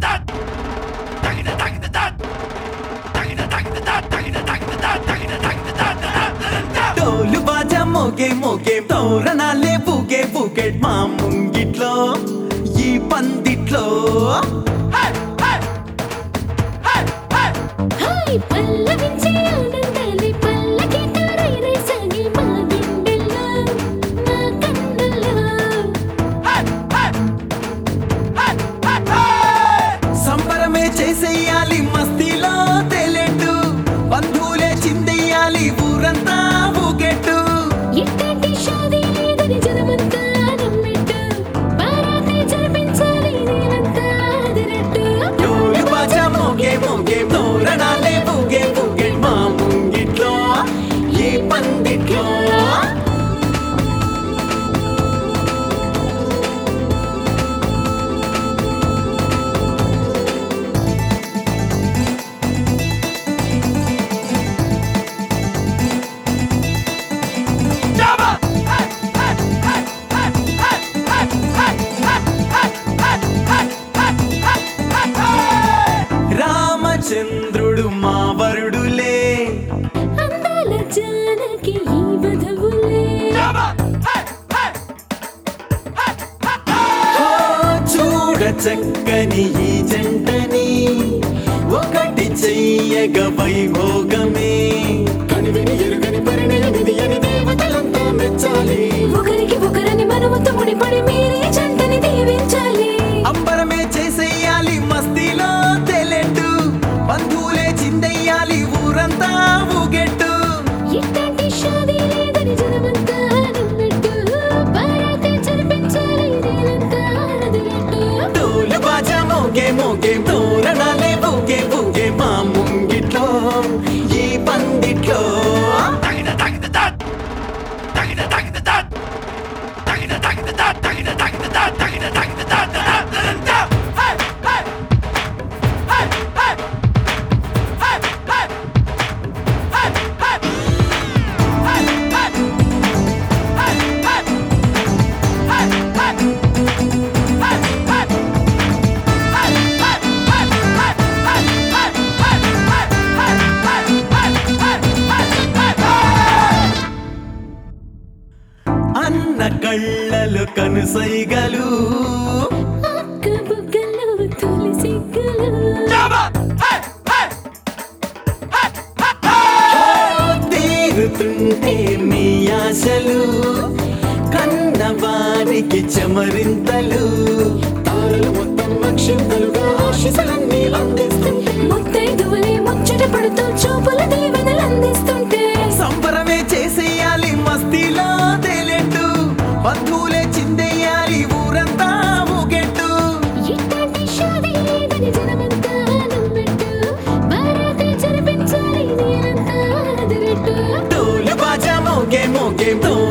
డోలు బాజా మోగే మోగే తోరణాలే బూగే బూగే మా ముంగిట్లో ఈ పందిట్లో హాయ్ పల్లవించే ఆనందాలే పల్లకితో రైరై సాగే మా గుండెల్లో మా కన్నుల్లో సంబరమే చేసేయాలి మస్తీలో తేలెట్టు బంధువులే చిందెయ్యాలి ఊరంతా ఊగెట్టు ఇట్టంటి షాదీ లేదని జనమంతా నమ్మెట్టు బారాతే జరిపించాలి నేనంతా అదిరట్టు డోలు బాజా మోగే మోగే తోరణాలే బూగే బూగే మా ముంగిట్లో ఈ పందిట్లో రామచంద్రుడు మా వరుడులే అందాల జానకి ఈ వధవులే ఓ చూడ చక్కని ఈ జంటని ఒకటి చెయ్యగ వైభోగమే కనివిని ఎరుగని పరిణయమిది అని దేవతలంతా మెచ్చాలి ఒకరికి ఒకరని మనముతో ముడిపడి మీరే జంటని దీవించాలి అంబరమే చేసేయాలి మస్తీలో తేలెట్టు బంధువులే చిందెయ్యాలి ఊరంతా ఊగెట్టు ఇట్టంటి షాదీ లేదని జనమంతా నమ్మెట్టు బారాతే జరిపించాలి నేనంతా అదిరట్టు డోలు బాజా మోగే మోగే తోరణాలే బూగే బూగే మా ముంగిట్లో ఈ పందిట్లో అన్న కళ్ళలు కనుసైగలు అక్క బుగ్గలు తొలి సిగ్గులు తీరుతుంటే మీ ఆశలు కన్న వారికి చమరింతలు తారలు మొత్తం అక్షింతలుగా ఆశీస్సులన్నీ అందిస్తుంటే ముత్తైదువలే ముచ్చట పడుతూ చూపుల దీవెనలు అందిస్తుంటే సంబరమే చేసేయాలి మస్తీలో తేలెట్టు బంధువులే చిందెయ్యాలి ఊరంతా ఊగెట్టు ఇట్టంటి షాదీ లేదని జనమంతా నమ్మెట్టు బారాతే జరిపించాలి నేనంతా అదిరట్టు డోలు బాజా మోగే మోగే తో